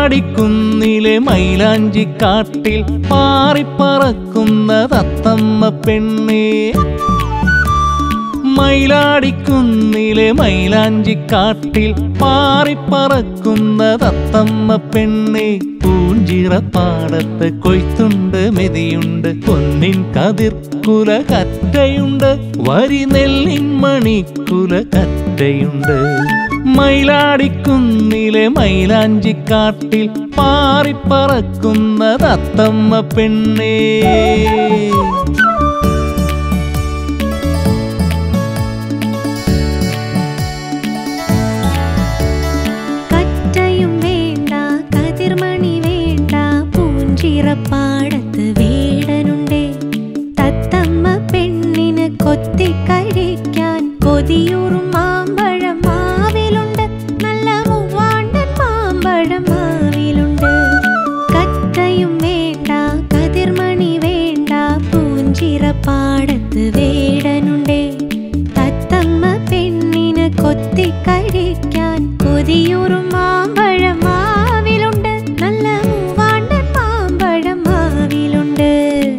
മയിലാടിക്കുന്നിലെ മൈലാഞ്ചിക്കാട്ടിൽ പാറിപ്പറക്കുന്ന തത്തമ്മ പെണ്ണേ മയിലാടിക്കുന്നിലെ മൈലാഞ്ചിക്കാട്ടിൽ പാറിപ്പറക്കുന്ന തത്തമ്മ പെണ്ണെ പൂഞ്ചിറപ്പാടത്ത് കൊയ്ത്തുണ്ട് മെതിയുണ്ട് പൊന്നിൻ കതിർക്കുല കറ്റയുണ്ട് വരി നെല്ലിൻ മണിക്കുല കറ്റയുണ്ട് മയിലാടിക്കുന്നിലെ മൈലാഞ്ചിക്കാട്ടിൽ പാറിപ്പറക്കുന്ന തത്തമ്മ പെണ്ണേ കറ്റയും വേണ്ട കതിർമണി വേണ്ട പൂഞ്ചിറപ്പാടത്ത് വേടനുണ്ടേ തത്തമ്മ പെണ്ണിന് കൊത്തിക്കഴിക്കാൻ കൊതിയൂറും മാമ്പഴം മാവിലുണ്ട് നല്ല മൂവാണ്ടൻ മാമ്പഴം മാവിലുണ്ട് കറ്റയും വേണ്ട കതിർമണി വേണ്ട പൂഞ്ചിറപ്പാടത്ത് വേടനുണ്ടേ തത്തമ്മ പെണ്ണിന് കൊത്തിക്കഴിക്കാൻ കൊതിയൂറും മാമ്പഴം മാവിലുണ്ട് നല്ല മൂവാണ്ടൻ മാമ്പഴം മാവിലുണ്ട്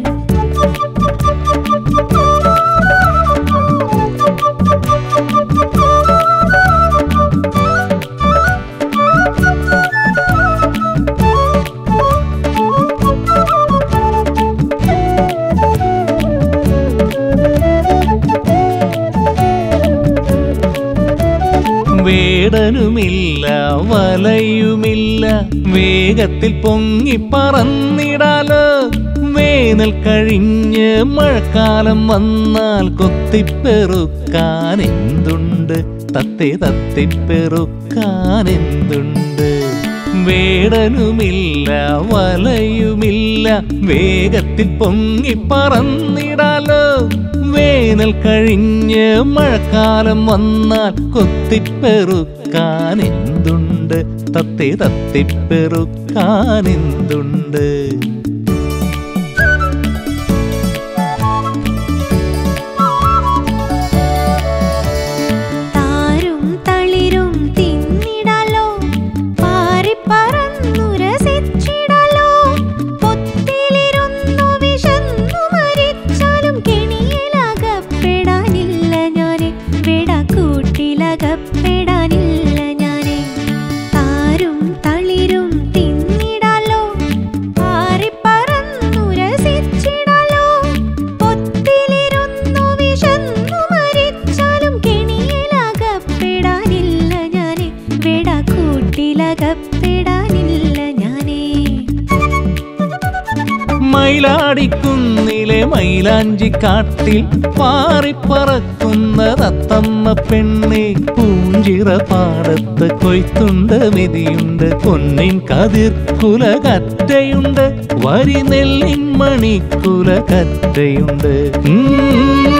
വേടനുമില്ല വലയുമില്ല വേഗത്തിൽ പൊങ്ങി പറന്നിടാലോ വേനൽ കഴിഞ്ഞ് മഴക്കാലം വന്നാൽ കൊത്തിപ്പെറുക്കാൻ എന്തുണ്ട് തത്തെ തത്തിപ്പെറുക്കാൻ എന്തുണ്ട് വേടനുമില്ല വലയുമില്ല വേഗത്തിൽ പൊങ്ങി പറന്നിടാലോ വേനൽ കഴിഞ്ഞ് മഴക്കാലം വന്നാൽ കൊത്തിപ്പെറുക്കാൻ എന്തുണ്ട് തത്തെ തത്തിപ്പെറുക്കാൻ എന്തുണ്ട് താരും തളിരും തിന്നിടാലോ പാറിപ്പറന്നു രസിച്ചിടാലോ പൊത്തിലിരുന്നു വിശന്നു മരിച്ചാലും കെണിയിലകപ്പെടാനില്ല ഞാനെ വെടക്കൂട്ടിലകപ്പെടാനില്ല ഞാനെ താരും തളിരും തിന്നിടാലോ പാറിപ്പറന്നു രസിച്ചിടാലോ പൊത്തിലിരുന്നു വിശന്നു മരിച്ചാലും കെണിയിലകപ്പെടാനില്ല ഞാനെ വെടക്കൂട്ടിലകപ്പെടാനില്ല ഞാനേ മയിലാടിക്കുന്നിലെ മൈലാഞ്ചിക്കാട്ടിൽ പാറിപ്പറക്കുന്ന തത്തമ്മ പെണ്ണെ പൂഞ്ചിറ പാടത്ത് കൊയ്ത്തുണ്ട് മെതിയുണ്ട് പൊന്നിൻ കതിർക്കുല കറ്റയുണ്ട് വരി നെല്ലിൻ മണിക്കുല കറ്റയുണ്ട് ഉം